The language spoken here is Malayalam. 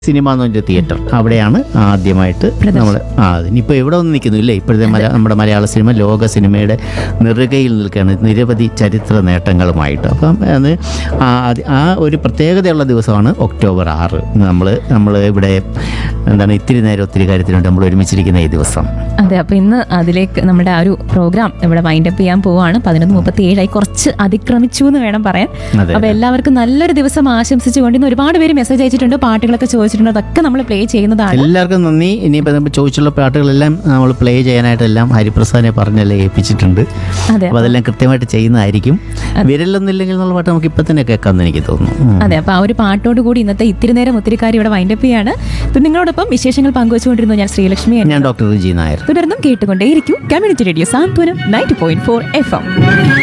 സിനിമ എന്ന് പറഞ്ഞ തിയേറ്റർ അവിടെയാണ് ആദ്യമായിട്ട് നമ്മൾ ആ ഇനിയിപ്പോൾ എവിടെ ഒന്നും നിൽക്കുന്നു ഇല്ലേ ഇപ്പോഴത്തെ മല നമ്മുടെ മലയാള സിനിമ ലോക സിനിമയുടെ നെറുകയിൽ നിൽക്കുകയാണ് നിരവധി ചരിത്ര നേട്ടങ്ങളുമായിട്ട് അപ്പം അത് ആ അത് ആ ഒരു പ്രത്യേകതയുള്ള ദിവസമാണ് ഒക്ടോബർ ആറ് നമ്മൾ നമ്മൾ ഇവിടെ എന്താണ് ഇത്തിരി നേരം ഒത്തിരി കാര്യത്തിന് വേണ്ടി നമ്മൾ ഒരുമിച്ചിരിക്കുന്ന ഈ ദിവസം അതെ അപ്പൊ ഇന്ന് അതിലേക്ക് നമ്മുടെ ആ ഒരു പ്രോഗ്രാം ഇവിടെ വൈൻഡപ്പ് ചെയ്യാൻ പോവാണ് പതിനൊന്ന് മുപ്പത്തി ഏഴായി കുറച്ച് അതിക്രമിച്ചു എന്ന് വേണം പറയാൻ അതെ അപ്പൊ എല്ലാവർക്കും നല്ലൊരു ദിവസം ആശംസിച്ചുകൊണ്ട് ഇന്ന് ഒരുപാട് പേര് മെസ്സേജ് അയച്ചിട്ടുണ്ട് പാട്ടുകളൊക്കെ ചോദിച്ചിട്ടുണ്ട് അതൊക്കെ നമ്മൾ പ്ലേ ചെയ്യുന്നതാണ് എല്ലാവർക്കും നന്ദി ഇനിയിപ്പോൾ നമ്മൾ ചോദിച്ചുള്ള പാട്ടുകളെല്ലാം നമ്മൾ പ്ലേ ചെയ്യാനായിട്ടെല്ലാം ഹരിപ്രസാദിനെ പറഞ്ഞല്ലേ ഏൽപ്പിച്ചിട്ടുണ്ട് അതെ അപ്പോൾ അതെല്ലാം കൃത്യമായിട്ട് ചെയ്യുന്നതായിരിക്കും വിരലൊന്നുമില്ലെങ്കിൽ എന്നുള്ള പാട്ട് നമുക്ക് ഇപ്പം തന്നെ കേൾക്കാമെന്ന് എനിക്ക് തോന്നുന്നു ഉം. അതെ അപ്പൊ ആ ഒരു പാട്ടോട് കൂടി ഇന്നത്തെ ഇത്തിരി നേരം ഒത്തിരി കാര്യം ഇവിടെ വൈൻഡപ്പ് ചെയ്യാണ് ഇപ്പൊ നിങ്ങളോടൊപ്പം വിശേഷങ്ങൾ പങ്കുവച്ചുകൊണ്ടിരുന്നു ഞാൻ ശ്രീലക്ഷ്മി ഞാൻ ഡോക്ടർ റിജി നായർ തുടർന്നും കേട്ടുകൊണ്ടേയിരിക്കും community radio Santhwanam ninety point four FM M